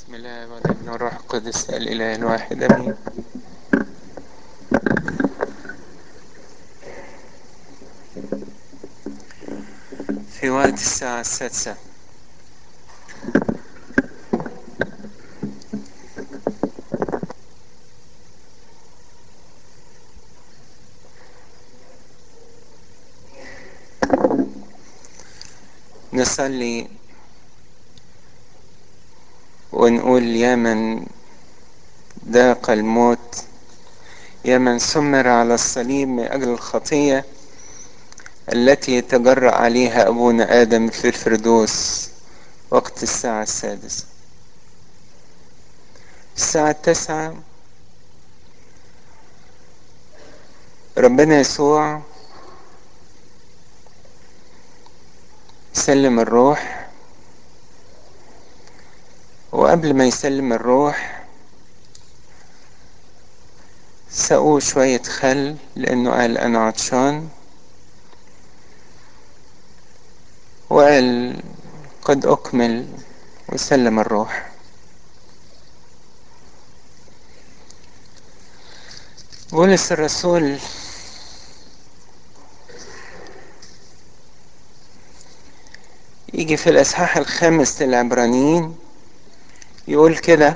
بسم الله والابن والروح القدس الإله الواحد أمين في وقت الساعة السادسة نصلي ونقول يا من ذاق الموت يا من سمر على الصليب من أجل الخطية التي تجرأ عليها أبونا آدم في الفردوس وقت الساعة السادسة الساعة التاسعة ربنا يسوع سلم الروح وقبل ما يسلم الروح سقوه شوية خل لأنه قال أنا عطشان وقال قد أكمل وسلم الروح بولس الرسول يجي في الإصحاح الخامس للعبرانيين يقول كده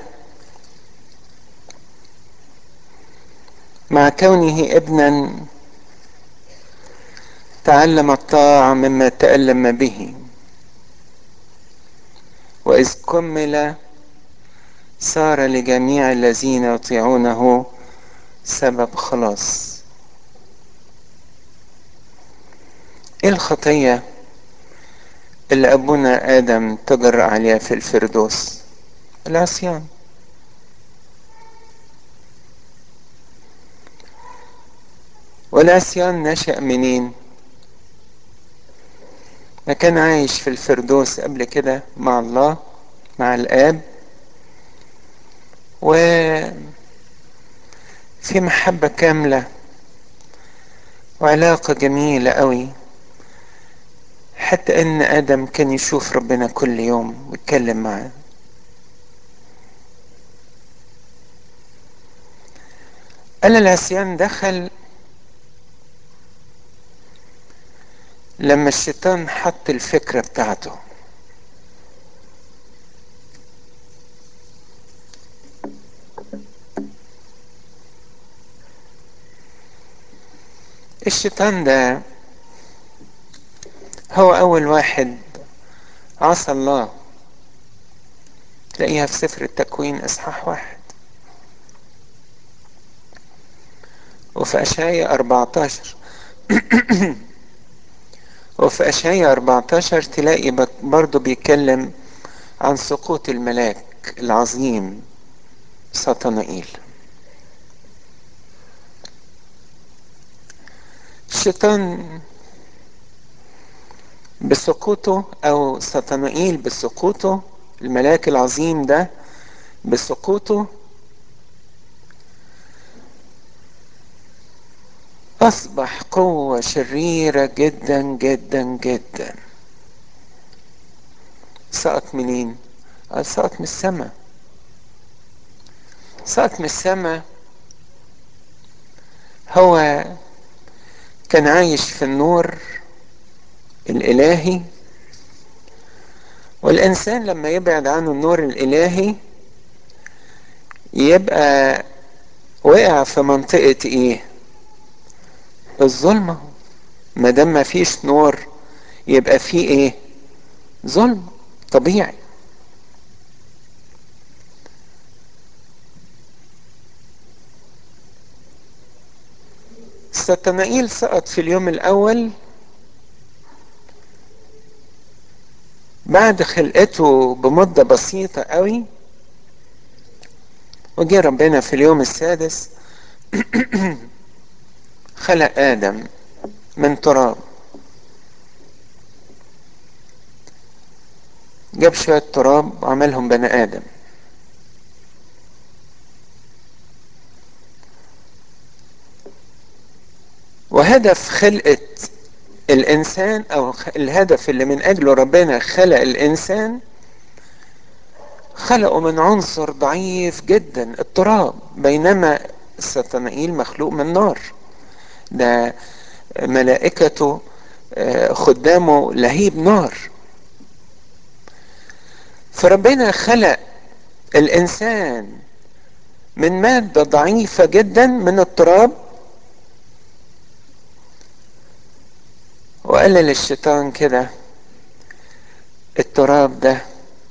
مع كونه ابنا تعلم الطاعة مما تألم به وإذ كمل صار لجميع الذين يطيعونه سبب خلاص ايه الخطية اللي ابونا ادم تجرأ عليها في الفردوس العصيان والعصيان نشأ منين ما كان عايش في الفردوس قبل كده مع الله مع الاب و في محبة كاملة وعلاقة جميلة قوي حتى ان ادم كان يشوف ربنا كل يوم ويتكلم معاه قال العصيان دخل لما الشيطان حط الفكرة بتاعته الشيطان ده هو أول واحد عصى الله تلاقيها في سفر التكوين إصحاح واحد وفي أشعية 14 وفي أشعية 14 تلاقي برضو بيتكلم عن سقوط الملاك العظيم سطنائيل الشيطان بسقوطه او سطنائيل بسقوطه الملاك العظيم ده بسقوطه اصبح قوة شريرة جدا جدا جدا سقط منين قال سقط من السماء سقط من السماء هو كان عايش في النور الالهي والانسان لما يبعد عنه النور الالهي يبقى وقع في منطقة ايه الظلمة ما دام ما فيش نور يبقى في ايه ظلم طبيعي ستنائيل سقط في اليوم الاول بعد خلقته بمدة بسيطة قوي وجه ربنا في اليوم السادس خلق آدم من تراب جاب شوية تراب وعملهم بني آدم وهدف خلقة الإنسان أو الهدف اللي من أجله ربنا خلق الإنسان خلقوا من عنصر ضعيف جدا التراب بينما السطنائيل مخلوق من نار ده ملائكته خدامه لهيب نار فربنا خلق الانسان من مادة ضعيفة جدا من التراب وقال للشيطان كده التراب ده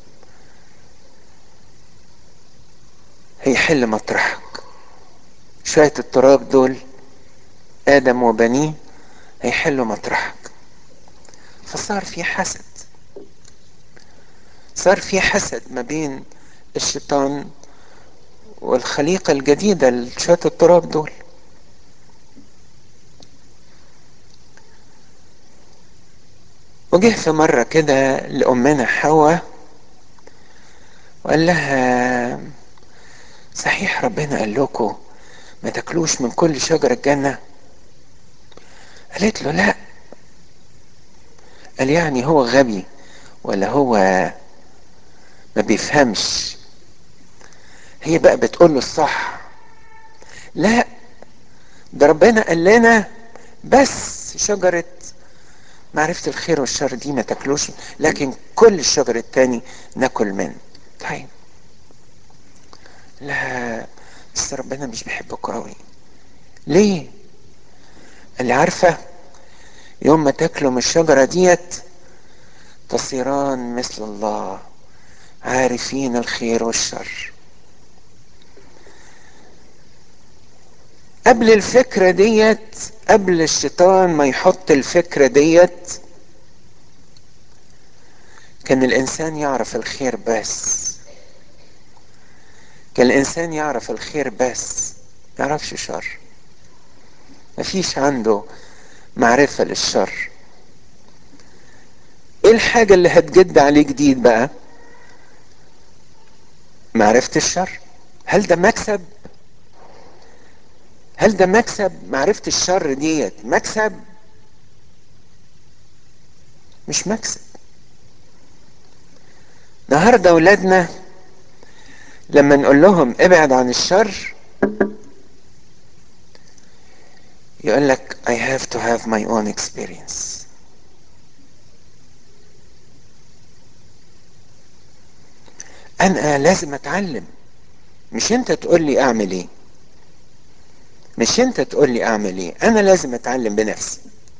هيحل مطرحك شوية التراب دول آدم وبنيه هيحلوا مطرحك فصار في حسد صار في حسد ما بين الشيطان والخليقة الجديدة شوية التراب دول وجه في مرة كده لأمنا حواء وقال لها صحيح ربنا قال لكم ما تاكلوش من كل شجر الجنة قالت له لا قال يعني هو غبي ولا هو ما بيفهمش هي بقى بتقول له الصح لا ده ربنا قال لنا بس شجرة معرفة الخير والشر دي ما تاكلوش لكن كل الشجر التاني ناكل منه طيب لا بس ربنا مش بيحبكوا قوي ليه اللي عارفة يوم ما تاكلوا من الشجرة ديت تصيران مثل الله عارفين الخير والشر قبل الفكرة ديت قبل الشيطان ما يحط الفكرة ديت كان الإنسان يعرف الخير بس كان الإنسان يعرف الخير بس ما يعرفش شر مفيش عنده معرفة للشر ايه الحاجة اللي هتجد عليه جديد بقى معرفة الشر هل ده مكسب هل ده مكسب معرفة الشر ديت مكسب مش مكسب النهارده اولادنا لما نقول لهم ابعد عن الشر يقول لك I have to have my own experience انا لازم اتعلم مش انت تقول لي اعمل ايه مش انت تقول لي اعمل ايه انا لازم اتعلم بنفسي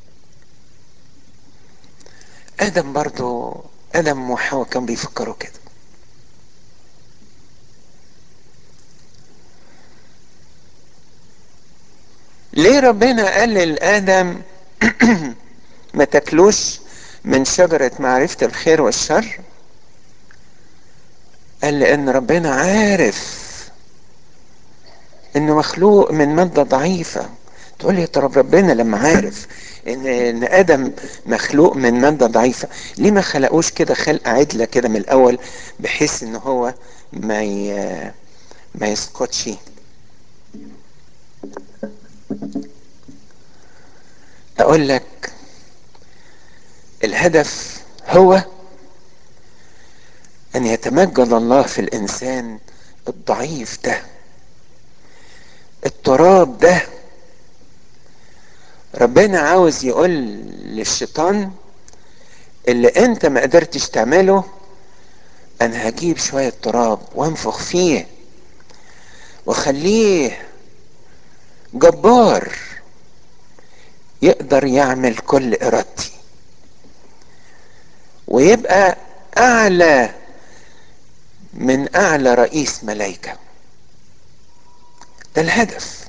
ادم برضو ادم وحواء كانوا بيفكروا كده ليه ربنا قال لادم ما تاكلوش من شجرة معرفة الخير والشر قال لان ربنا عارف انه مخلوق من مادة ضعيفة تقول لي طب ربنا لما عارف ان ان ادم مخلوق من مادة ضعيفة ليه ما خلقوش كده خلقة عدلة كده من الاول بحيث ان هو ما ي... ما يسقطش اقول لك الهدف هو ان يتمجد الله في الانسان الضعيف ده التراب ده ربنا عاوز يقول للشيطان اللي انت ما قدرتش تعمله انا هجيب شوية تراب وانفخ فيه واخليه جبار يقدر يعمل كل ارادتي ويبقى اعلى من اعلى رئيس ملائكة ده الهدف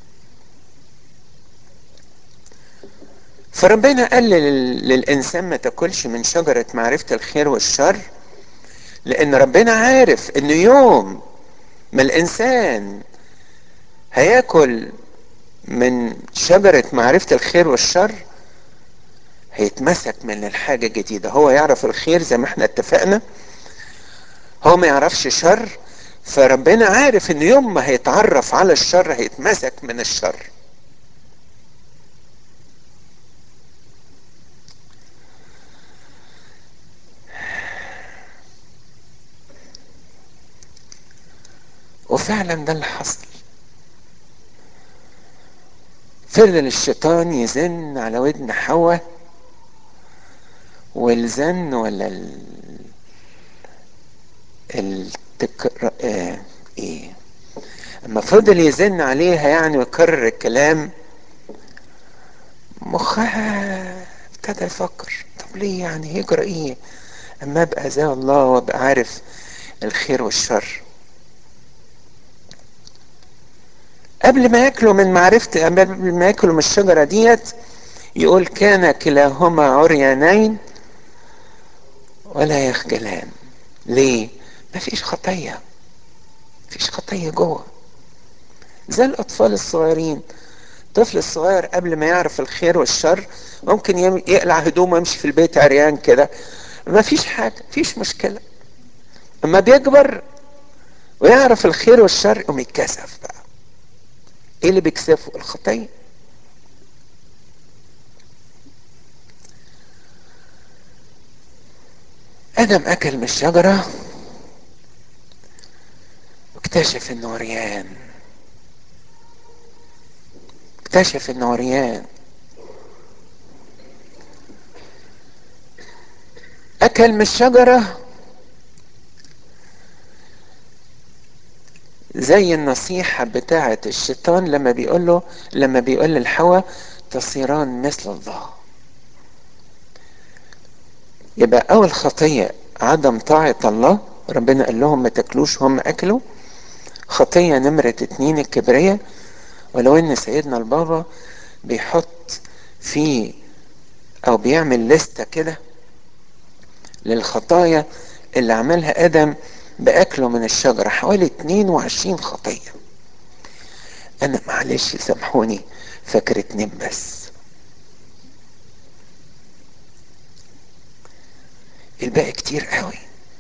فربنا قال للإنسان ما تاكلش من شجرة معرفة الخير والشر لأن ربنا عارف إن يوم ما الإنسان هياكل من شجرة معرفة الخير والشر هيتمسك من الحاجة الجديدة هو يعرف الخير زي ما احنا اتفقنا هو ما يعرفش شر فربنا عارف ان يوم ما هيتعرف على الشر هيتمسك من الشر وفعلا ده اللي حصل فضل الشيطان يزن على ودن حواء والزن ولا ال التكر... آه... ايه اما فضل يزن عليها يعني ويكرر الكلام مخها ابتدى يفكر طب ليه يعني يجرى ايه اما ابقى زي الله وابقى عارف الخير والشر قبل ما ياكلوا من معرفة قبل ما ياكلوا من الشجرة ديت يقول كان كلاهما عريانين ولا يخجلان ليه مفيش خطية مفيش خطية جوه زي الأطفال الصغيرين الطفل الصغير قبل ما يعرف الخير والشر ممكن يقلع هدومه ويمشي في البيت عريان كده مفيش حاجة مفيش مشكلة اما بيكبر ويعرف الخير والشر يقوم يتكسف بقى ايه اللي بيكسفه الخطيه ادم اكل من الشجره واكتشف انه عريان اكتشف انه عريان اكل من الشجره زي النصيحة بتاعة الشيطان لما بيقول له لما بيقول للحواء تصيران مثل الله يبقى أول خطية عدم طاعة الله ربنا قال لهم ما تاكلوش وهم أكلوا خطية نمرة اتنين الكبرية ولو إن سيدنا البابا بيحط في أو بيعمل لستة كده للخطايا اللي عملها آدم بأكله من الشجرة حوالي 22 خطية أنا معلش سامحوني فاكر اتنين بس الباقي كتير قوي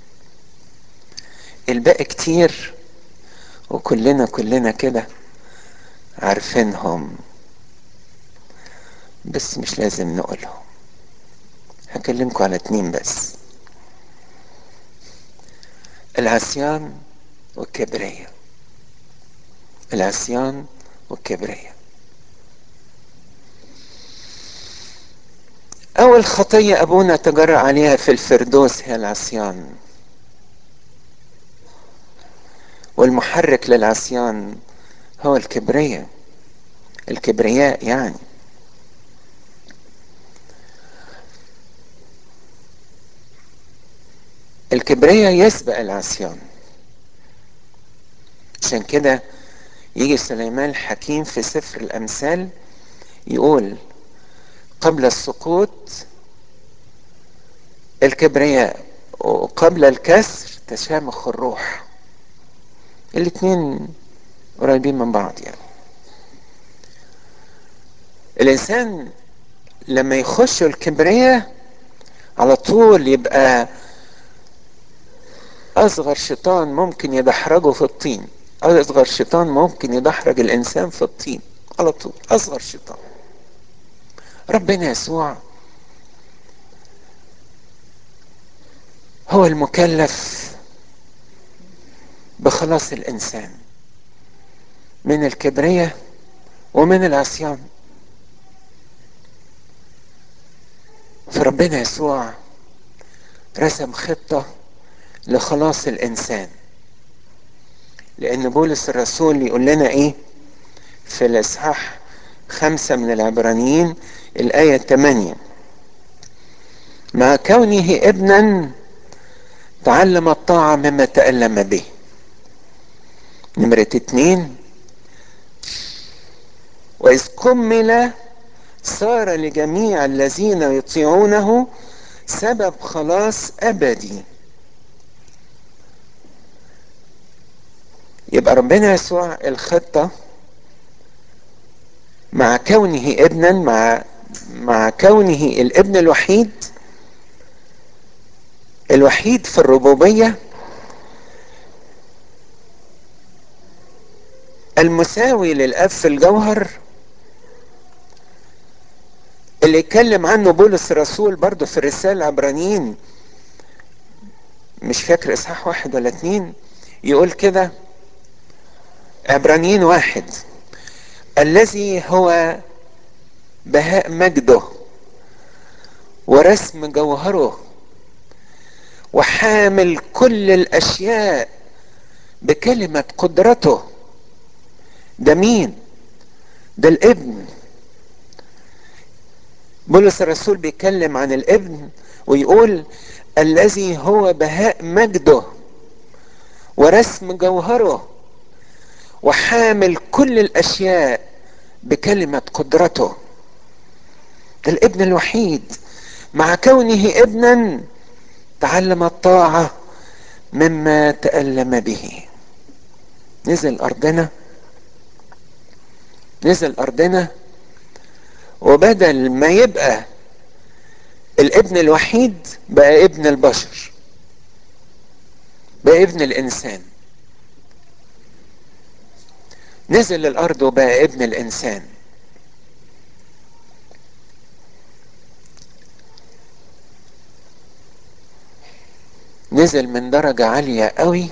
الباقي كتير وكلنا كلنا كده عارفينهم بس مش لازم نقولهم هكلمكم على اتنين بس العصيان والكبرية العصيان والكبرية أول خطية أبونا تجرأ عليها في الفردوس هي العصيان والمحرك للعصيان هو الكبرية الكبرياء يعني الكبرياء يسبق العصيان عشان كده يجي سليمان الحكيم في سفر الأمثال يقول قبل السقوط الكبرياء وقبل الكسر تشامخ الروح الاتنين قريبين من بعض يعني الإنسان لما يخش الكبرياء على طول يبقى أصغر شيطان ممكن يدحرجه في الطين أصغر شيطان ممكن يدحرج الإنسان في الطين على طول أصغر شيطان ربنا يسوع هو المكلف بخلاص الإنسان من الكبرية ومن العصيان فربنا يسوع رسم خطة لخلاص الإنسان لأن بولس الرسول يقول لنا إيه في الإصحاح خمسة من العبرانيين الآية 8 مع كونه ابنا تعلم الطاعة مما تألم به نمرة اتنين وإذ كمل صار لجميع الذين يطيعونه سبب خلاص أبدي يبقى ربنا يسوع الخطة مع كونه ابنا مع مع كونه الابن الوحيد الوحيد في الربوبية المساوي للأب في الجوهر اللي يتكلم عنه بولس الرسول برضه في الرسالة العبرانيين مش فاكر إصحاح واحد ولا اتنين يقول كده عبرانيين واحد الذي هو بهاء مجده ورسم جوهره وحامل كل الاشياء بكلمة قدرته ده مين ده الابن بولس الرسول بيتكلم عن الابن ويقول الذي هو بهاء مجده ورسم جوهره وحامل كل الاشياء بكلمة قدرته ده الابن الوحيد مع كونه ابنا تعلم الطاعة مما تألم به نزل أرضنا نزل أرضنا وبدل ما يبقى الابن الوحيد بقى ابن البشر بقى ابن الإنسان نزل الأرض وبقى ابن الإنسان نزل من درجة عالية قوي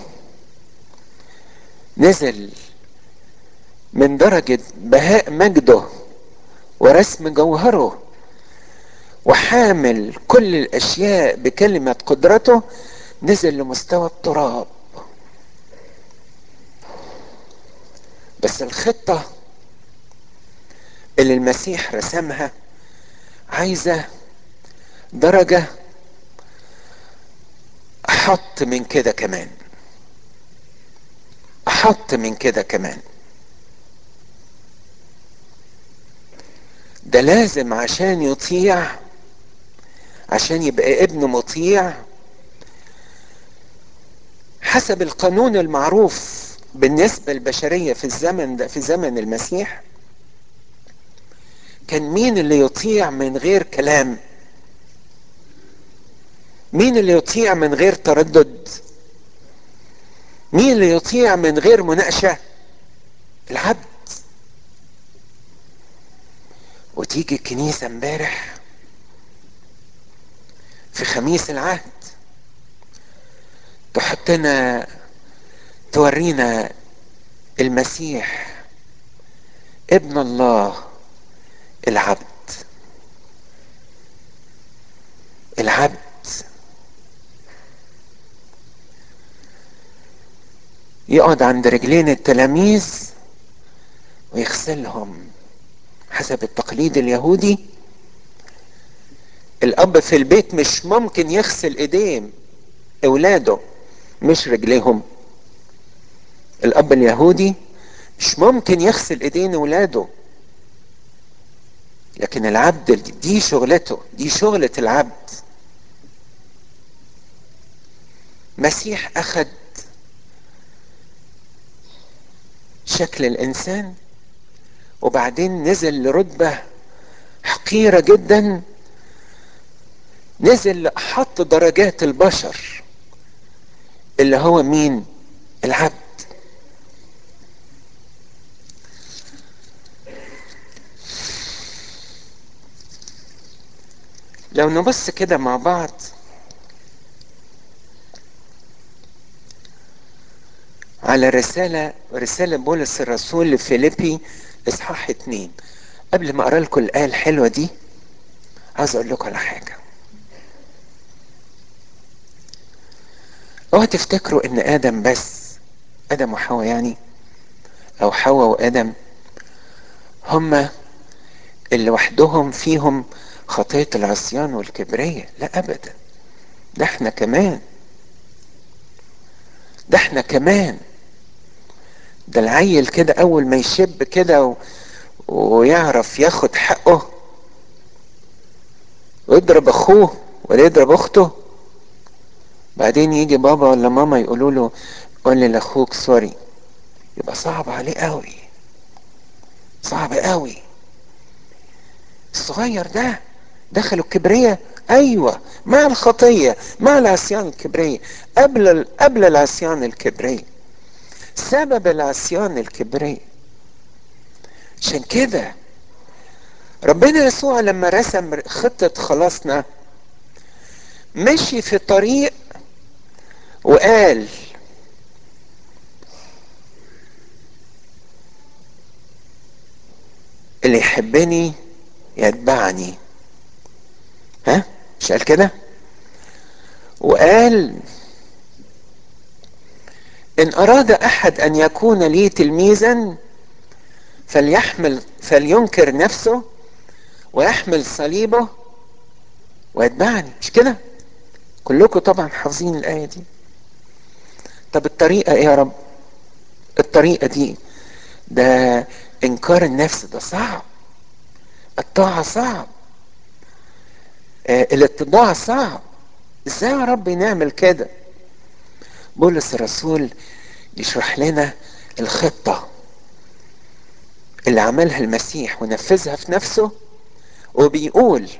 نزل من درجة بهاء مجده ورسم جوهره وحامل كل الاشياء بكلمة قدرته نزل لمستوى التراب بس الخطة اللي المسيح رسمها عايزة درجة احط من كده كمان احط من كده كمان ده لازم عشان يطيع عشان يبقى ابن مطيع حسب القانون المعروف بالنسبة للبشرية في الزمن ده في زمن المسيح كان مين اللي يطيع من غير كلام مين اللي يطيع من غير تردد مين اللي يطيع من غير مناقشة العبد وتيجي الكنيسة امبارح في خميس العهد تحطنا تورينا المسيح ابن الله العبد العبد يقعد عند رجلين التلاميذ ويغسلهم حسب التقليد اليهودي الاب في البيت مش ممكن يغسل ايديه اولاده مش رجليهم الاب اليهودي مش ممكن يغسل ايدين اولاده لكن العبد دي شغلته دي شغلة العبد مسيح اخذ شكل الانسان وبعدين نزل لرتبة حقيرة جدا نزل لأحط درجات البشر اللي هو مين العبد لو نبص كده مع بعض على رسالة رسالة بولس الرسول لفيليبي اصحاح اتنين قبل ما اقرا لكم الايه الحلوه دي عايز اقول لكم على حاجه اوعوا تفتكروا ان ادم بس ادم وحواء يعني او حواء وادم هما اللي وحدهم فيهم خطيه العصيان والكبريه لا ابدا ده احنا كمان ده احنا كمان ده العيل كده اول ما يشب كده و... ويعرف ياخد حقه ويضرب اخوه ولا يضرب اخته بعدين يجي بابا ولا ماما يقولوا له قول لي لاخوك سوري يبقى صعب عليه قوي صعب قوي الصغير ده دخلوا الكبرية ايوه مع الخطية مع العصيان الكبرية قبل قبل العصيان الكبرية سبب العصيان الكبرية عشان كده ربنا يسوع لما رسم خطة خلاصنا مشي في طريق وقال اللي يحبني يتبعني ها مش قال كده وقال ان اراد احد ان يكون لي تلميذا فليحمل فلينكر نفسه ويحمل صليبه ويتبعني مش كده كلكم طبعا حافظين الايه دي طب الطريقه ايه يا رب الطريقه دي ده انكار النفس ده صعب الطاعه صعب آه الاتباع صعب ازاي يا رب نعمل كده بولس الرسول يشرح لنا الخطه اللي عملها المسيح ونفذها في نفسه وبيقول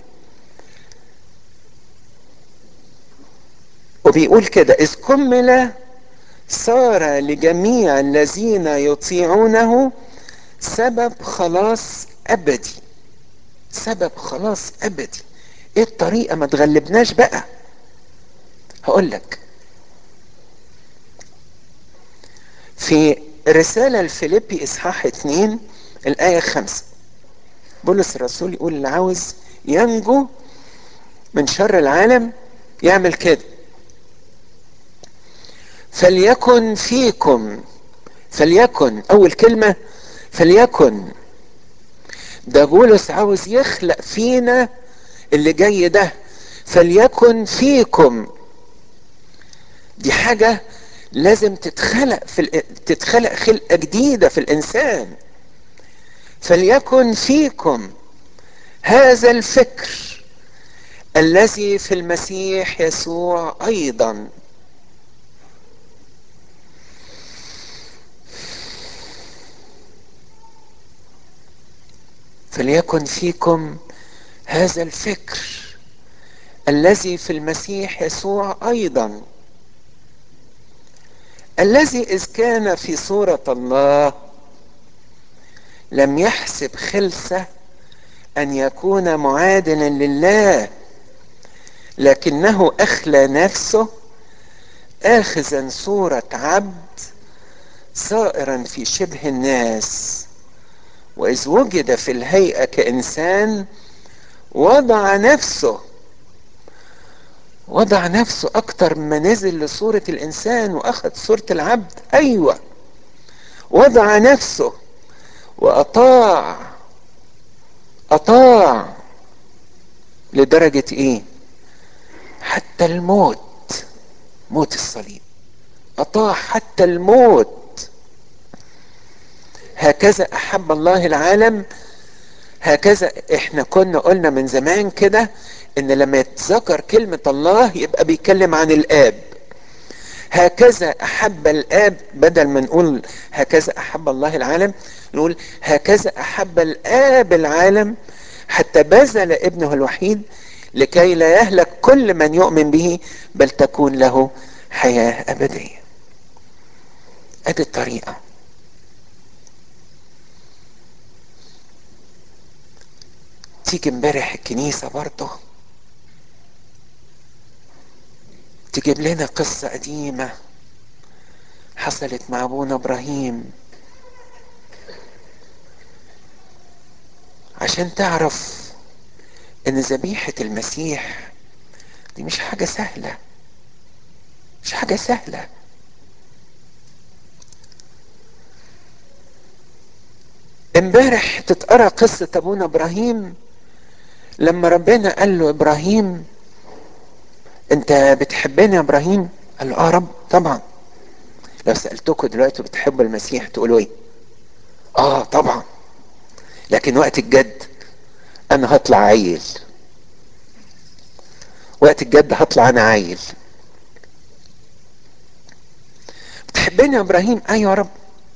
وبيقول كده إذ كمل صار لجميع الذين يطيعونه سبب خلاص أبدي سبب خلاص أبدي إيه الطريقة ما تغلبناش بقى هقول لك في رسالة الفيليبي إصحاح 2 الآية 5 بولس الرسول يقول اللي عاوز ينجو من شر العالم يعمل كده فليكن فيكم فليكن اول كلمة فليكن ده بولس عاوز يخلق فينا اللي جاي ده فليكن فيكم دي حاجة لازم تتخلق في ال... تتخلق خلقة جديدة في الإنسان فليكن فيكم هذا الفكر الذي في المسيح يسوع أيضا فليكن فيكم هذا الفكر الذي في المسيح يسوع ايضا الذي اذ كان في صوره الله لم يحسب خلسه ان يكون معادلا لله لكنه اخلى نفسه اخذا صوره عبد صائرا في شبه الناس واذ وجد في الهيئه كانسان وضع نفسه وضع نفسه اكتر ما نزل لصوره الانسان واخذ صوره العبد ايوه وضع نفسه واطاع اطاع لدرجه ايه حتى الموت موت الصليب اطاع حتى الموت هكذا احب الله العالم هكذا احنا كنا قلنا من زمان كده ان لما يتذكر كلمة الله يبقى بيتكلم عن الاب هكذا احب الاب بدل ما نقول هكذا احب الله العالم نقول هكذا احب الاب العالم حتى بذل ابنه الوحيد لكي لا يهلك كل من يؤمن به بل تكون له حياة ابدية ادي الطريقه تيجي امبارح الكنيسة برضه تجيب لنا قصة قديمة حصلت مع ابونا ابراهيم عشان تعرف ان ذبيحة المسيح دي مش حاجة سهلة مش حاجة سهلة امبارح تتقرا قصة ابونا ابراهيم لما ربنا قال له ابراهيم انت بتحبني يا ابراهيم قال له اه رب طبعا لو سالتكم دلوقتي بتحبوا المسيح تقولوا ايه اه طبعا لكن وقت الجد انا هطلع عيل وقت الجد هطلع انا عيل بتحبني يا ابراهيم ايوه يا رب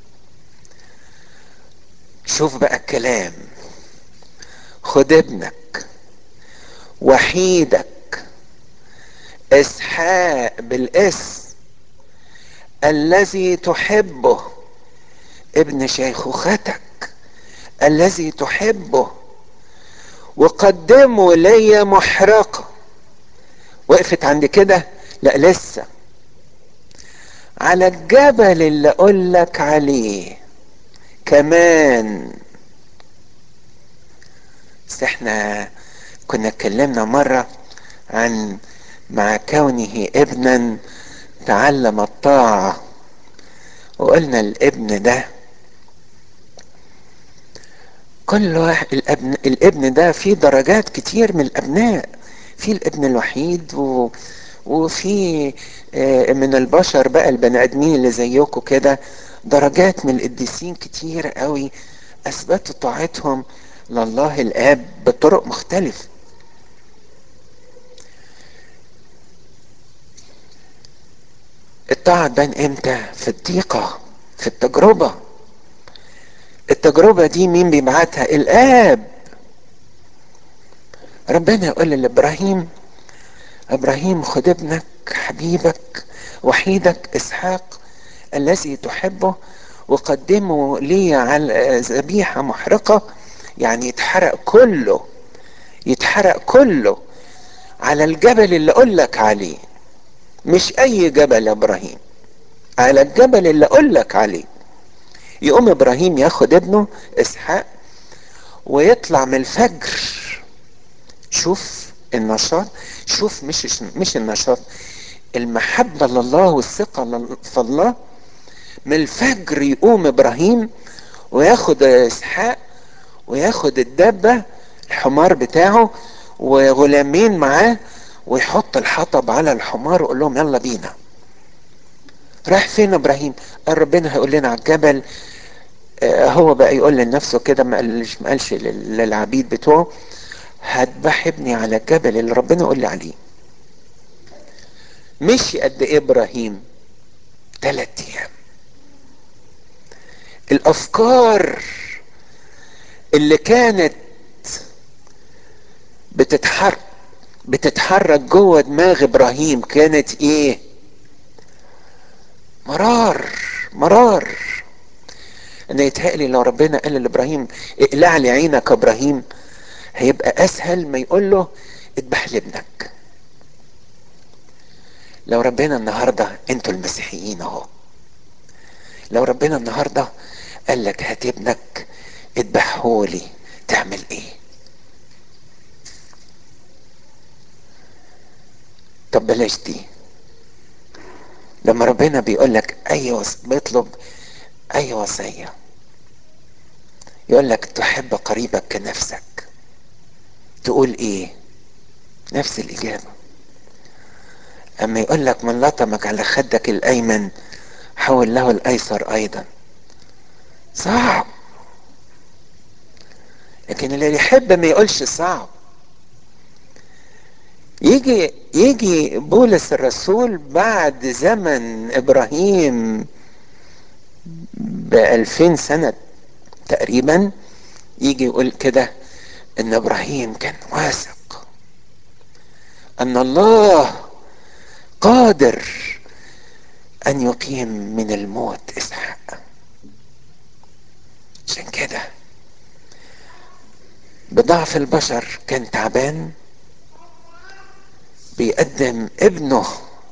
شوف بقى الكلام خد ابنك وحيدك اسحاق بالاسم الذي تحبه ابن شيخوختك الذي تحبه وقدمه لي محرقة وقفت عند كده لا لسه على الجبل اللي اقول لك عليه كمان بس احنا كنا اتكلمنا مرة عن مع كونه ابنا تعلم الطاعة وقلنا الابن ده كل واحد الابن الابن ده في درجات كتير من الابناء في الابن الوحيد و وفي من البشر بقى البني ادمين اللي زيكم كده درجات من القديسين كتير قوي اثبتوا طاعتهم لله الاب بطرق مختلفه الطاعه تبان امتى في الضيقه في التجربه التجربه دي مين بيبعتها الاب ربنا يقول لابراهيم ابراهيم خد ابنك حبيبك وحيدك اسحاق الذي تحبه وقدمه لي على ذبيحه محرقه يعني يتحرق كله يتحرق كله على الجبل اللي اقول لك عليه مش اي جبل يا ابراهيم على الجبل اللي اقول لك عليه يقوم ابراهيم ياخد ابنه اسحاق ويطلع من الفجر شوف النشاط شوف مش مش النشاط المحبة لله والثقة في الله من الفجر يقوم ابراهيم وياخد اسحاق وياخد الدابة الحمار بتاعه وغلامين معاه ويحط الحطب على الحمار ويقول لهم يلا بينا راح فين ابراهيم قال ربنا هيقول لنا على الجبل آه هو بقى يقول لنفسه كده ما قالش ما قالش للعبيد بتوعه هذبح ابني على الجبل اللي ربنا يقول لي عليه مشي قد ايه ابراهيم ثلاث ايام الافكار اللي كانت بتتحرك بتتحرك جوه دماغ ابراهيم كانت ايه مرار مرار انا يتهيألي لو ربنا قال لابراهيم اقلع لي عينك يا ابراهيم هيبقى اسهل ما يقول له اذبح لي ابنك لو ربنا النهارده انتوا المسيحيين اهو لو ربنا النهارده قال لك هات ابنك اذبحه لي تعمل ايه طب بلاش دي لما ربنا بيقول لك اي وص... بيطلب اي وصيه يقول لك تحب قريبك كنفسك تقول ايه نفس الاجابه اما يقول لك من لطمك على خدك الايمن حول له الايسر ايضا صعب لكن اللي يحب ما يقولش صعب يجي يجي بولس الرسول بعد زمن ابراهيم بألفين سنة تقريبا يجي يقول كده ان ابراهيم كان واثق ان الله قادر ان يقيم من الموت اسحاق عشان كده بضعف البشر كان تعبان بيقدم ابنه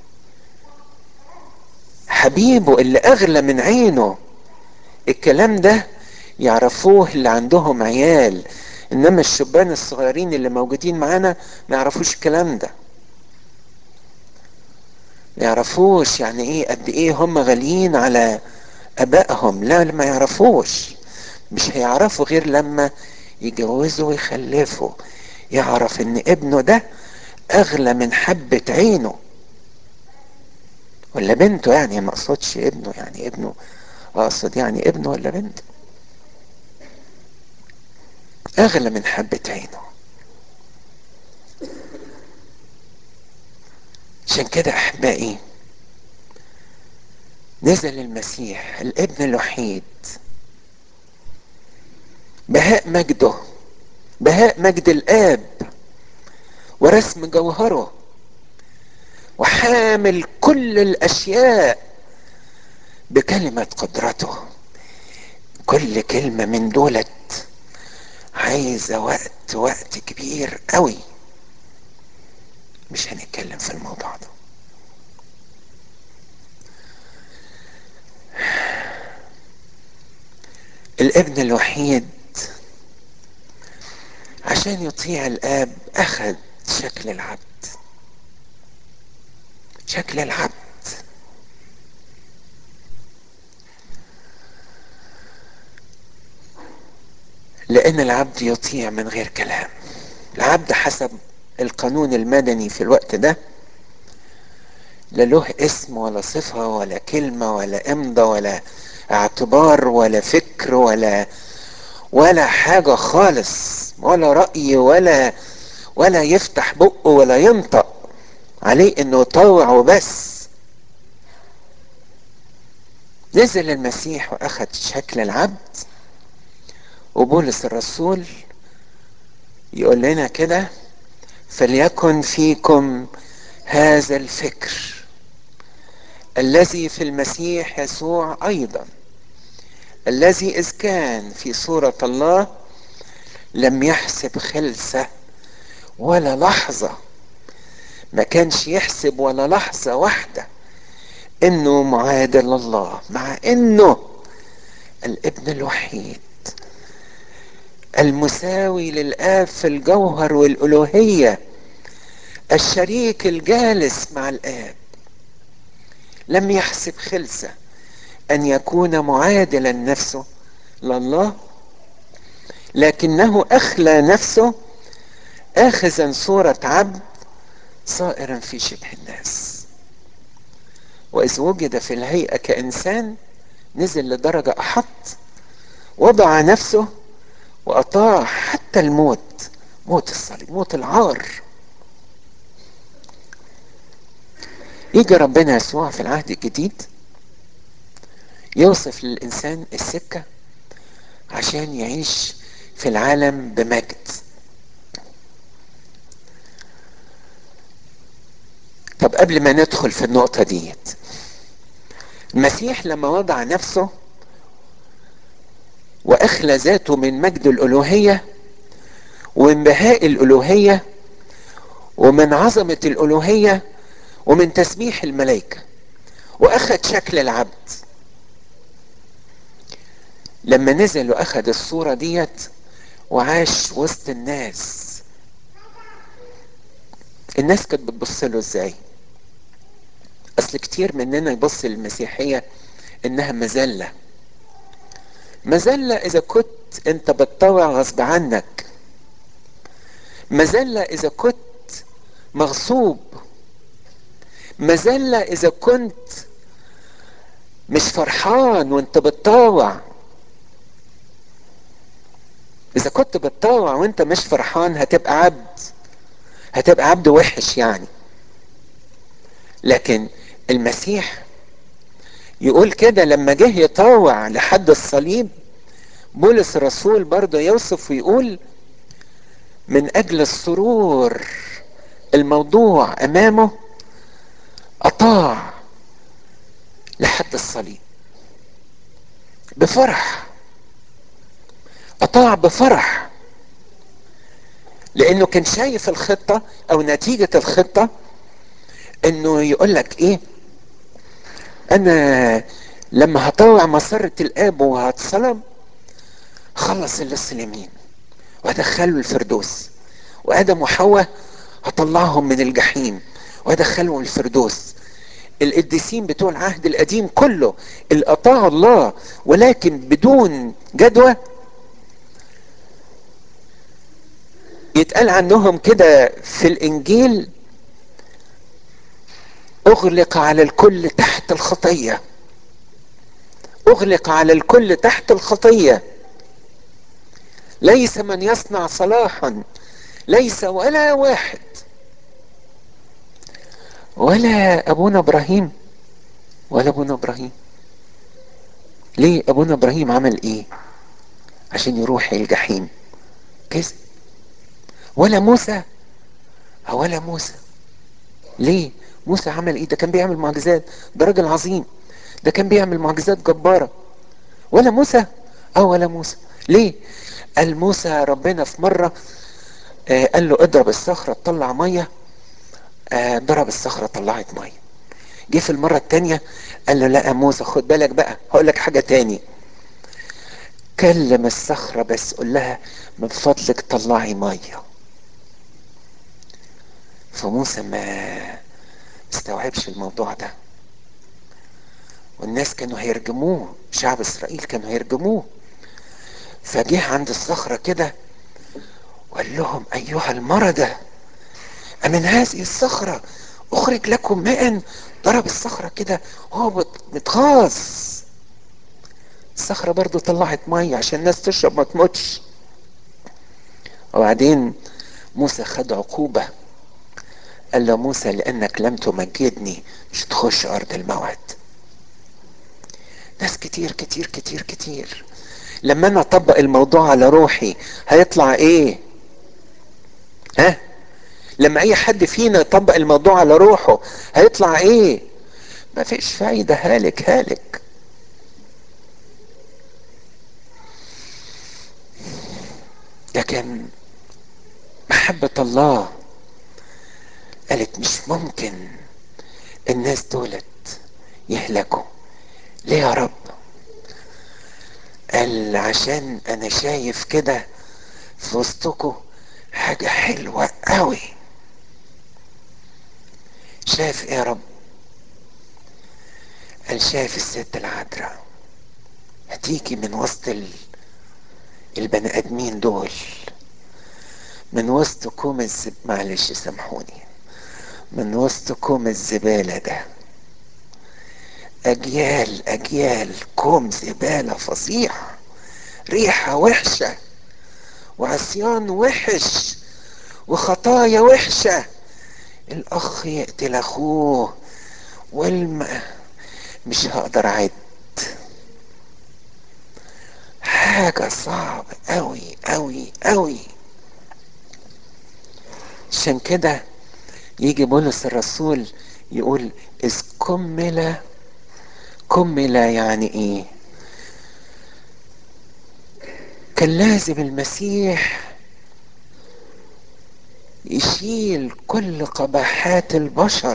حبيبه اللي اغلى من عينه الكلام ده يعرفوه اللي عندهم عيال انما الشبان الصغيرين اللي موجودين معانا ما يعرفوش الكلام ده ما يعرفوش يعني ايه قد ايه هم غاليين على ابائهم لا ما يعرفوش مش هيعرفوا غير لما يجوزوا ويخلفوا يعرف ان ابنه ده اغلى من حبة عينه ولا بنته يعني ما اقصدش ابنه يعني ابنه اقصد يعني ابنه ولا بنته اغلى من حبة عينه عشان كده احبائي نزل المسيح الابن الوحيد بهاء مجده بهاء مجد الاب ورسم جوهره وحامل كل الاشياء بكلمة قدرته كل كلمة من دولت عايزة وقت وقت كبير قوي مش هنتكلم في الموضوع ده الابن الوحيد وعشان يطيع الاب اخذ شكل العبد شكل العبد لان العبد يطيع من غير كلام العبد حسب القانون المدني في الوقت ده لا له اسم ولا صفة ولا كلمة ولا امضى ولا اعتبار ولا فكر ولا ولا حاجة خالص ولا رأي ولا ولا يفتح بقه ولا ينطق عليه انه يطوع وبس نزل المسيح واخذ شكل العبد وبولس الرسول يقول لنا كده فليكن فيكم هذا الفكر الذي في المسيح يسوع ايضا الذي اذ كان في صوره الله لم يحسب خلسه ولا لحظه ما كانش يحسب ولا لحظه واحده انه معادل الله مع انه الابن الوحيد المساوي للاب في الجوهر والالوهيه الشريك الجالس مع الاب لم يحسب خلسه ان يكون معادلا نفسه لله لكنه اخلى نفسه اخذا صوره عبد صائرا في شبه الناس واذ وجد في الهيئه كانسان نزل لدرجه احط وضع نفسه واطاع حتى الموت موت الصليب موت العار يجي ربنا يسوع في العهد الجديد يوصف للإنسان السكة عشان يعيش في العالم بمجد طب قبل ما ندخل في النقطة ديت المسيح لما وضع نفسه وأخلى ذاته من مجد الألوهية ومن بهاء الألوهية ومن عظمة الألوهية ومن تسبيح الملائكة وأخذ شكل العبد لما نزل واخد الصورة ديت وعاش وسط الناس الناس كانت بتبص له ازاي اصل كتير مننا يبص للمسيحية انها مذلة مذلة اذا كنت انت بتطوع غصب عنك مذلة اذا كنت مغصوب مذلة اذا كنت مش فرحان وانت بتطاوع اذا كنت بتطاوع وانت مش فرحان هتبقى عبد هتبقى عبد وحش يعني لكن المسيح يقول كده لما جه يطاوع لحد الصليب بولس الرسول برضه يوصف ويقول من اجل السرور الموضوع امامه اطاع لحد الصليب بفرح اطاع بفرح لانه كان شايف الخطه او نتيجه الخطه انه يقول لك ايه انا لما هطوع مسرة الاب وهتصلب خلص اللص اليمين وادخله الفردوس وادم وحواء هطلعهم من الجحيم وادخلهم الفردوس القديسين بتوع العهد القديم كله اللي اطاعوا الله ولكن بدون جدوى يتقال عنهم كده في الانجيل اغلق على الكل تحت الخطيه اغلق على الكل تحت الخطيه ليس من يصنع صلاحا ليس ولا واحد ولا ابونا ابراهيم ولا ابونا ابراهيم ليه ابونا ابراهيم عمل ايه عشان يروح الجحيم كذب ولا موسى ولا موسى ليه موسى عمل ايه ده كان بيعمل معجزات ده راجل عظيم ده كان بيعمل معجزات جبارة ولا موسى اه ولا موسى ليه قال موسى ربنا في مرة آه قال له اضرب الصخرة تطلع مية آه ضرب الصخرة طلعت مية جه في المرة التانية قال له لا يا موسى خد بالك بقى هقول لك حاجة تاني كلم الصخرة بس قول لها من فضلك طلعي مية فموسى ما استوعبش الموضوع ده والناس كانوا هيرجموه شعب اسرائيل كانوا هيرجموه فجه عند الصخرة كده وقال لهم ايها المردة امن هذه الصخرة اخرج لكم ماء ضرب الصخرة كده هو متغاظ الصخرة برضو طلعت مية عشان الناس تشرب ما تموتش وبعدين موسى خد عقوبة قال له موسى لأنك لم تمجدني مش تخش أرض الموعد ناس كتير كتير كتير كتير لما أنا أطبق الموضوع على روحي هيطلع إيه؟ ها؟ لما أي حد فينا يطبق الموضوع على روحه هيطلع إيه؟ مفيش فايدة هالك هالك لكن محبة الله قالت مش ممكن الناس دولت يهلكوا ليه يا رب قال عشان انا شايف كده في وسطكم حاجة حلوة قوي شايف ايه يا رب قال شايف الست العذراء هتيجي من وسط ال... البني ادمين دول من وسط كوم الزب معلش سامحوني من وسط كوم الزبالة ده أجيال أجيال كوم زبالة فظيع ريحة وحشة وعصيان وحش وخطايا وحشة الأخ يقتل أخوه والم مش هقدر أعد حاجة صعبة أوي أوي أوي عشان كده يجي بولس الرسول يقول إذ كمل كمل يعني إيه؟ كان لازم المسيح يشيل كل قباحات البشر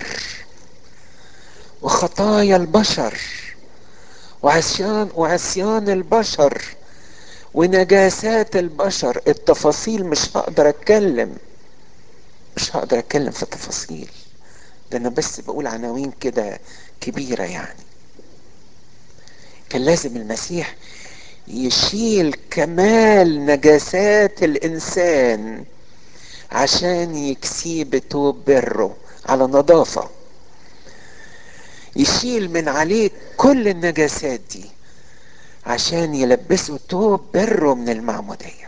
وخطايا البشر وعصيان وعصيان البشر ونجاسات البشر التفاصيل مش هقدر اتكلم مش هقدر اتكلم في التفاصيل ده انا بس بقول عناوين كده كبيرة يعني كان لازم المسيح يشيل كمال نجاسات الانسان عشان يكسيه بتوب بره على نظافة يشيل من عليه كل النجاسات دي عشان يلبسه توب بره من المعمودية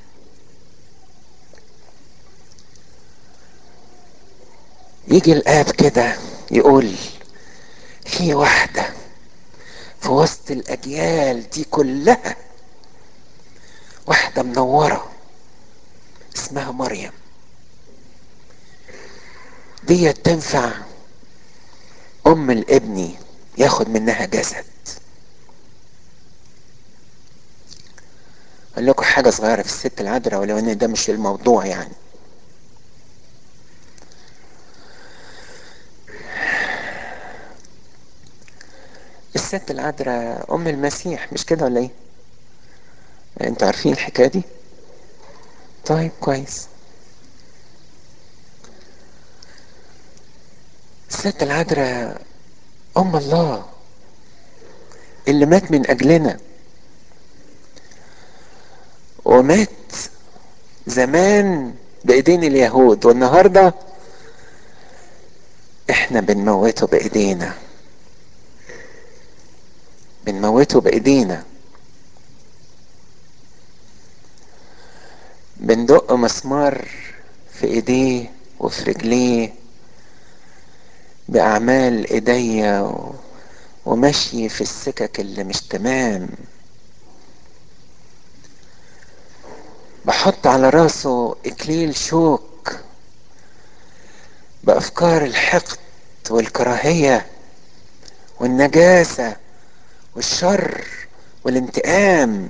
يجي الآب كده يقول في واحدة في وسط الأجيال دي كلها واحدة منورة اسمها مريم دي تنفع أم الابن ياخد منها جسد أقول لكم حاجة صغيرة في الست العذراء ولو إن ده مش الموضوع يعني الست العذراء أم المسيح مش كده ولا إيه؟ أنتوا عارفين الحكاية دي؟ طيب كويس الست العذراء أم الله اللي مات من أجلنا ومات زمان بإيدين اليهود والنهاردة إحنا بنموته بإيدينا بنموته بإيدينا بندق مسمار في ايديه وفي رجليه بأعمال ايديا و... ومشي في السكك اللي مش تمام بحط على راسه اكليل شوك بأفكار الحقد والكراهية والنجاسة والشر والانتقام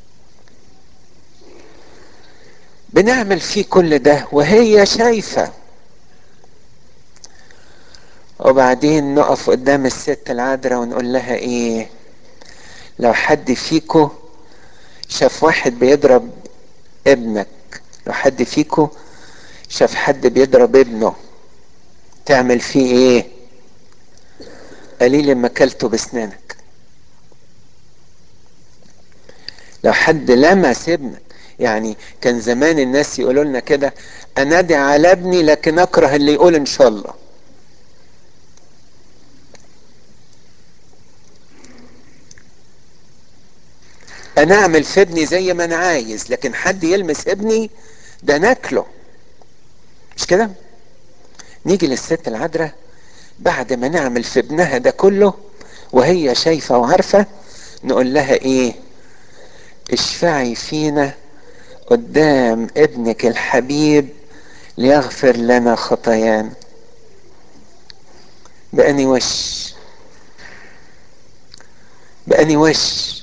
بنعمل فيه كل ده وهي شايفة وبعدين نقف قدام الست العذراء ونقول لها ايه لو حد فيكو شاف واحد بيضرب ابنك لو حد فيكو شاف حد بيضرب ابنه تعمل فيه ايه قليل ما اكلته بسنانك لو حد لمس ابنك يعني كان زمان الناس يقولوا لنا كده انادي على ابني لكن اكره اللي يقول ان شاء الله انا اعمل في ابني زي ما انا عايز لكن حد يلمس ابني ده ناكله مش كده نيجي للست العذراء بعد ما نعمل في ابنها ده كله وهي شايفة وعارفة نقول لها ايه اشفعي فينا قدام ابنك الحبيب ليغفر لنا خطايانا بأني وش بأني وش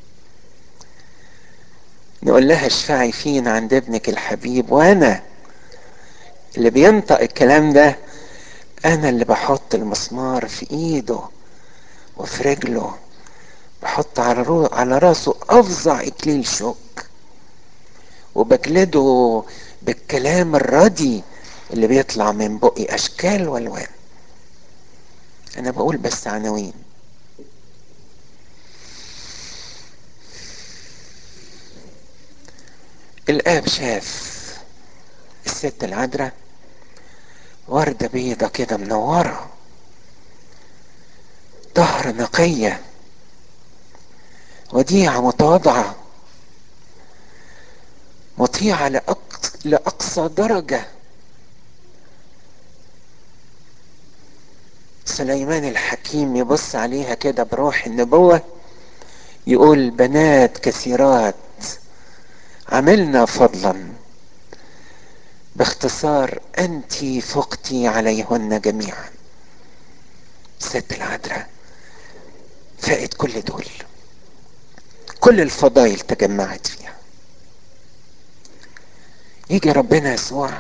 نقول لها اشفعي فينا عند ابنك الحبيب وانا اللي بينطق الكلام ده انا اللي بحط المسمار في ايده وفي رجله بحط على رو... على راسه افظع اكليل شوك وبجلده بالكلام الردي اللي بيطلع من بقي اشكال والوان انا بقول بس عناوين الاب شاف الست العذراء وردة بيضة كده منورة ظهر نقية وديعة متواضعة مطيعة لأقصى, لأقصى درجة سليمان الحكيم يبص عليها كده بروح النبوة يقول بنات كثيرات عملنا فضلا باختصار انت فقتي عليهن جميعا ست العذراء فائت كل دول كل الفضائل تجمعت فيها يجي ربنا يسوع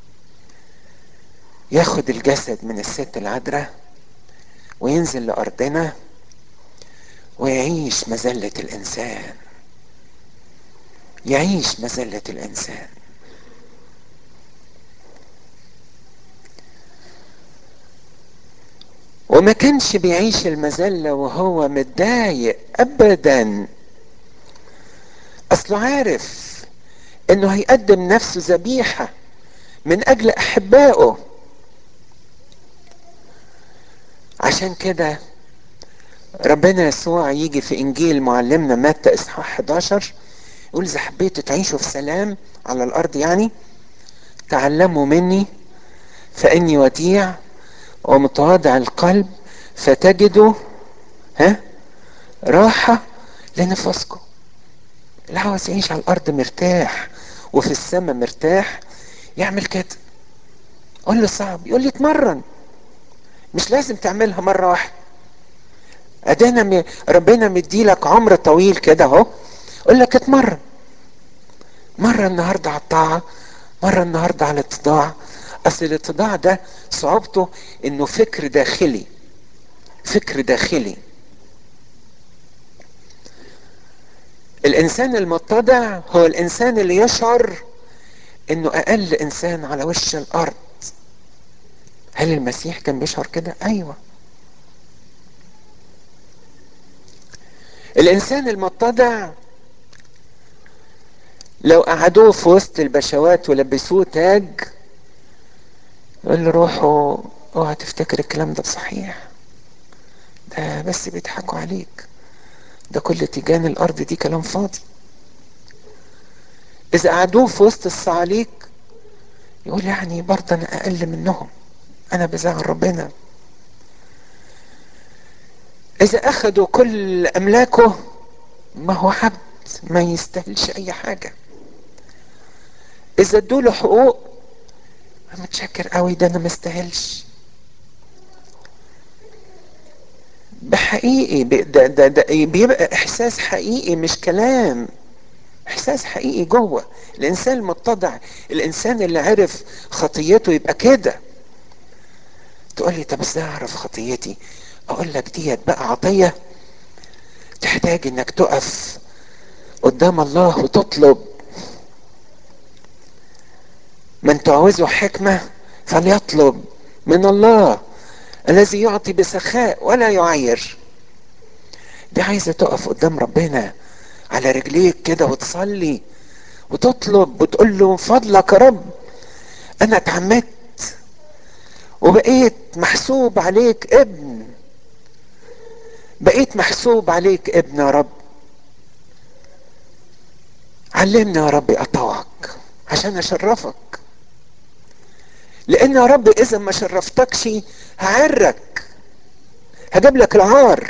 ياخد الجسد من الست العذراء وينزل لأرضنا ويعيش مذلة الإنسان يعيش مذلة الإنسان وما كانش بيعيش المذلة وهو متضايق أبدا أصله عارف إنه هيقدم نفسه ذبيحة من أجل أحبائه عشان كده ربنا يسوع يجي في إنجيل معلمنا متى إصحاح 11 يقول إذا حبيتوا تعيشوا في سلام على الأرض يعني تعلموا مني فإني وديع ومتواضع القلب فتجدوا ها راحة لنفسكم اللي عاوز يعيش على الأرض مرتاح وفي السماء مرتاح يعمل كده قول له صعب يقول لي اتمرن مش لازم تعملها مرة واحدة ادينا م... ربنا مديلك عمر طويل كده اهو يقول لك اتمرن مرة النهاردة على الطاعة مرة النهاردة على الاتضاع اصل الاتضاع ده صعوبته انه فكر داخلي فكر داخلي الانسان المتضع هو الانسان اللي يشعر انه اقل انسان على وش الارض هل المسيح كان بيشعر كده ايوه الانسان المتضع لو قعدوه في وسط البشوات ولبسوه تاج يقول له روحوا اوعى تفتكر الكلام ده صحيح ده بس بيضحكوا عليك ده كل تيجان الارض دي كلام فاضي اذا قعدوه في وسط الصعاليك يقول يعني برضه انا اقل منهم انا بزعل ربنا اذا اخذوا كل املاكه ما هو عبد ما يستاهلش اي حاجة اذا ادوا له حقوق متشكر قوي ده انا ما استاهلش بحقيقي ده, ده, ده بيبقى احساس حقيقي مش كلام احساس حقيقي جوه الانسان المتضع الانسان اللي عرف خطيته يبقى كده تقول لي طب ازاي اعرف خطيتي اقول لك ديت بقى عطيه تحتاج انك تقف قدام الله وتطلب من تعوزه حكمة فليطلب من الله الذي يعطي بسخاء ولا يعير دي عايزة تقف قدام ربنا على رجليك كده وتصلي وتطلب وتقول له من فضلك يا رب انا اتعمدت وبقيت محسوب عليك ابن بقيت محسوب عليك ابن يا رب علمني يا رب اطوعك عشان اشرفك لان يا رب اذا ما شرفتكش هعرك هجيب لك العار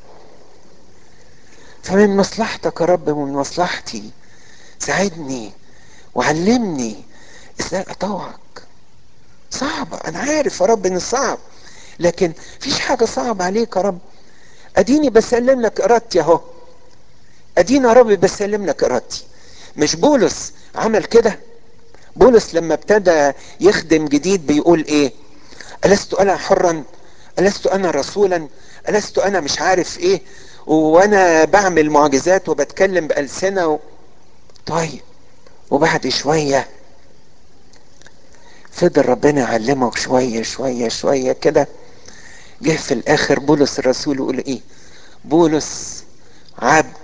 فمن مصلحتك يا رب ومن مصلحتي ساعدني وعلمني ازاي اطوعك صعبة انا عارف يا رب ان صعب لكن فيش حاجة صعبة عليك يا رب اديني بسلم لك ارادتي اهو اديني يا رب بسلم لك ارادتي مش بولس عمل كده بولس لما ابتدى يخدم جديد بيقول ايه ألست أنا حرا ألست أنا رسولا ألست أنا مش عارف ايه وأنا بعمل معجزات وبتكلم بألسنة و... طيب وبعد شوية فضل ربنا يعلمه شوية شوية شوية كده جه في الآخر بولس الرسول يقول ايه بولس عبد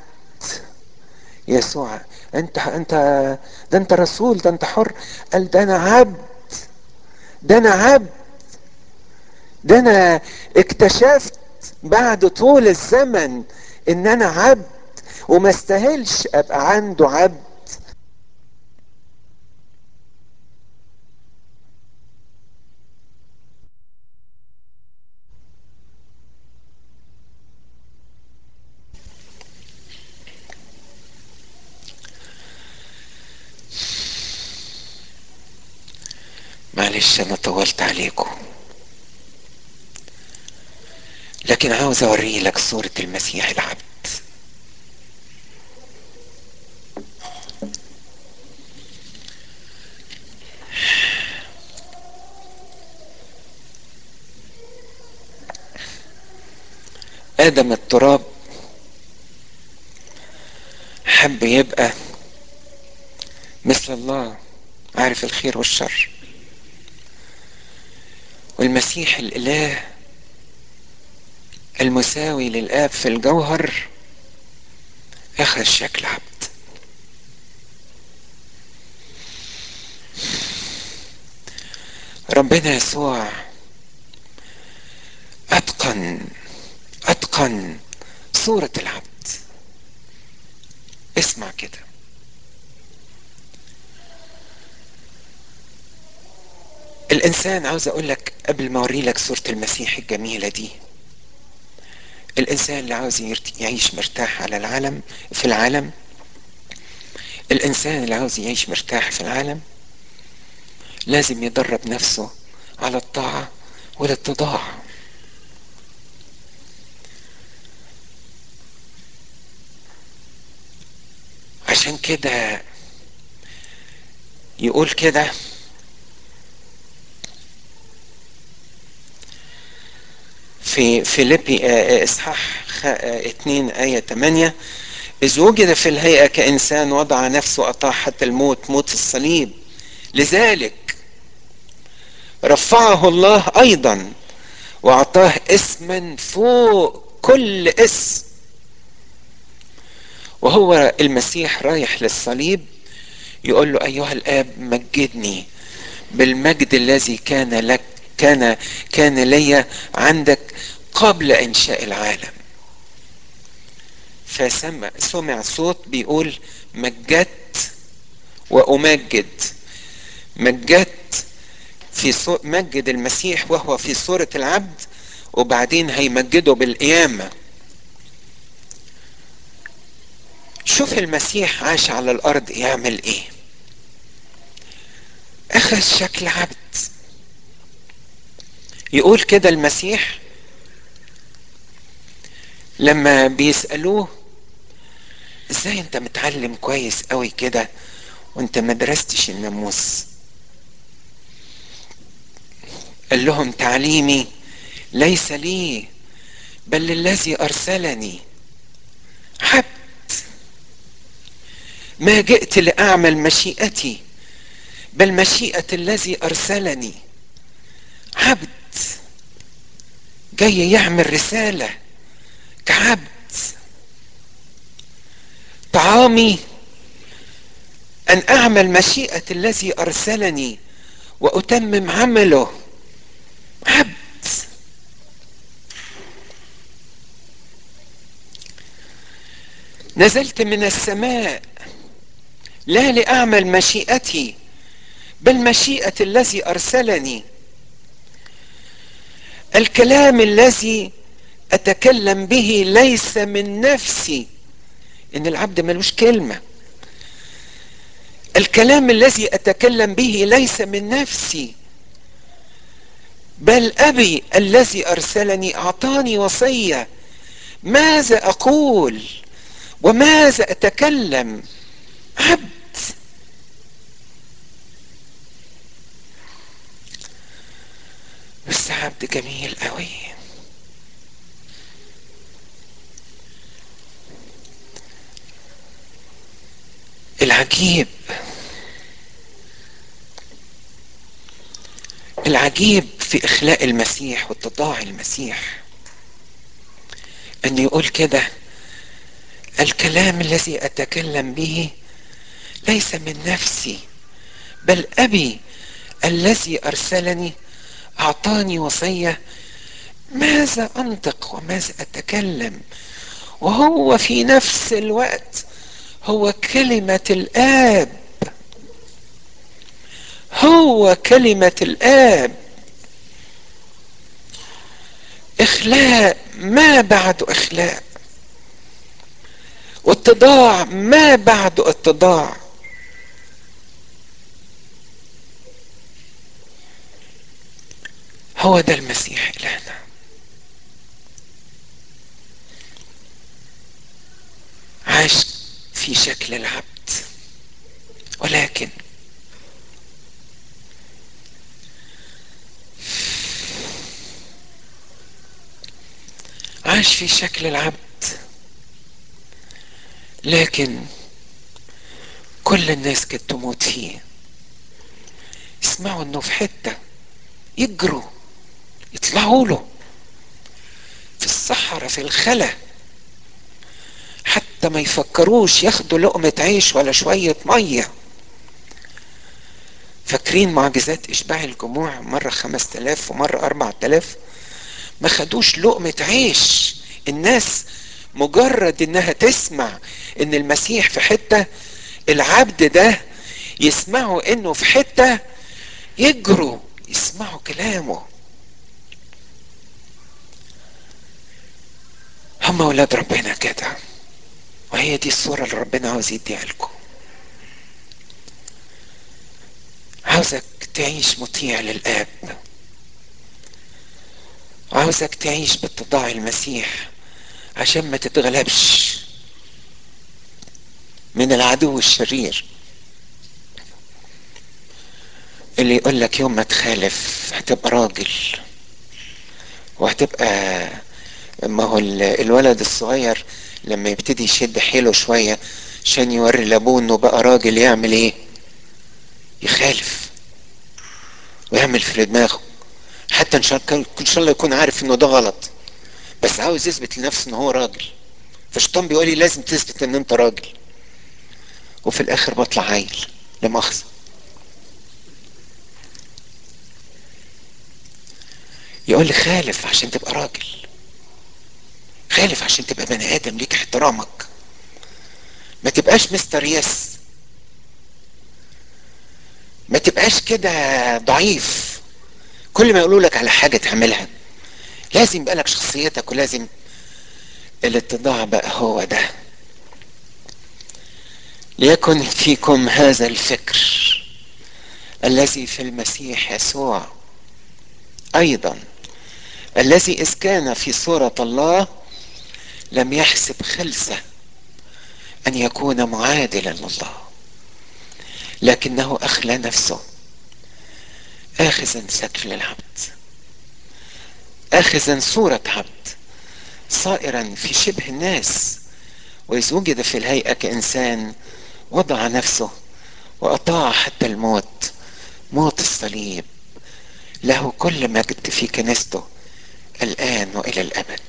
يسوع انت انت ده انت رسول ده انت حر قال ده انا عبد ده انا عبد ده انا اكتشفت بعد طول الزمن ان انا عبد وما استاهلش ابقى عنده عبد معلش انا طولت عليكم لكن عاوز اوري لك صورة المسيح العبد ادم التراب حب يبقى مثل الله عارف الخير والشر والمسيح الاله المساوي للاب في الجوهر اخذ شكل عبد ربنا يسوع اتقن اتقن صورة العبد اسمع كده الانسان عاوز اقول لك قبل ما اوري لك صورة المسيح الجميلة دي الانسان اللي عاوز يعيش مرتاح على العالم في العالم الانسان اللي عاوز يعيش مرتاح في العالم لازم يدرب نفسه على الطاعة والاتضاع عشان كده يقول كده في فيليبي اصحاح اتنين آية 8 إذ وجد في الهيئة كإنسان وضع نفسه أطاع حتى الموت موت الصليب لذلك رفعه الله أيضا وأعطاه اسما فوق كل اسم وهو المسيح رايح للصليب يقول له أيها الآب مجدني بالمجد الذي كان لك كان كان لي عندك قبل إنشاء العالم فسمع سمع صوت بيقول مجدت وأمجد مجدت في صو... مجد المسيح وهو في صورة العبد وبعدين هيمجده بالقيامة شوف المسيح عاش على الأرض يعمل إيه أخذ شكل عبد يقول كده المسيح لما بيسألوه ازاي انت متعلم كويس قوي كده وانت ما درستش الناموس قال لهم تعليمي ليس لي بل للذي ارسلني عبد ما جئت لاعمل مشيئتي بل مشيئه الذي ارسلني عبد جاي يعمل رساله كعبد طعامي ان اعمل مشيئه الذي ارسلني واتمم عمله عبد نزلت من السماء لا لاعمل مشيئتي بل مشيئه الذي ارسلني الكلام الذي اتكلم به ليس من نفسي ان العبد ملوش كلمه الكلام الذي اتكلم به ليس من نفسي بل ابي الذي ارسلني اعطاني وصيه ماذا اقول وماذا اتكلم عبد بس عبد جميل قوي العجيب العجيب في اخلاء المسيح واتضاع المسيح ان يقول كده الكلام الذي اتكلم به ليس من نفسي بل ابي الذي ارسلني اعطاني وصيه ماذا انطق وماذا اتكلم وهو في نفس الوقت هو كلمه الاب هو كلمه الاب اخلاء ما بعد اخلاء واتضاع ما بعد اتضاع هو ده المسيح إلهنا عاش في شكل العبد ولكن عاش في شكل العبد لكن كل الناس كانت تموت فيه يسمعوا انه في حته يجروا يطلعوا له في الصحراء في الخلا حتى ما يفكروش ياخدوا لقمة عيش ولا شوية مية فاكرين معجزات إشباع الجموع مرة خمس تلاف ومرة أربع تلاف ما خدوش لقمة عيش الناس مجرد انها تسمع ان المسيح في حتة العبد ده يسمعوا انه في حتة يجروا يسمعوا كلامه هم اولاد ربنا كده وهي دي الصورة اللي ربنا عاوز يديها لكم عاوزك تعيش مطيع للآب عاوزك تعيش باتضاع المسيح عشان ما تتغلبش من العدو الشرير اللي يقول لك يوم ما تخالف هتبقى راجل وهتبقى ما هو الولد الصغير لما يبتدي يشد حيله شوية عشان يوري لابوه انه بقى راجل يعمل ايه يخالف ويعمل في دماغه حتى ان شاء ان شاء الله يكون عارف انه ده غلط بس عاوز يثبت لنفسه ان هو راجل فالشيطان بيقول لي لازم تثبت ان انت راجل وفي الاخر بطلع عيل لا مؤاخذه يقول لي خالف عشان تبقى راجل خالف عشان تبقى بني ادم ليك احترامك ما تبقاش مستر يس ما تبقاش كده ضعيف كل ما يقولوا لك على حاجه تعملها لازم يبقى لك شخصيتك ولازم الاتضاع بقى هو ده ليكن فيكم هذا الفكر الذي في المسيح يسوع ايضا الذي اذ كان في صوره الله لم يحسب خلسه ان يكون معادلا لله لكنه اخلى نفسه اخذا شكل العبد اخذا صوره عبد صائرا في شبه الناس واذ وجد في الهيئه كانسان وضع نفسه وأطاع حتى الموت موت الصليب له كل مجد في كنيسته الآن وإلى الأبد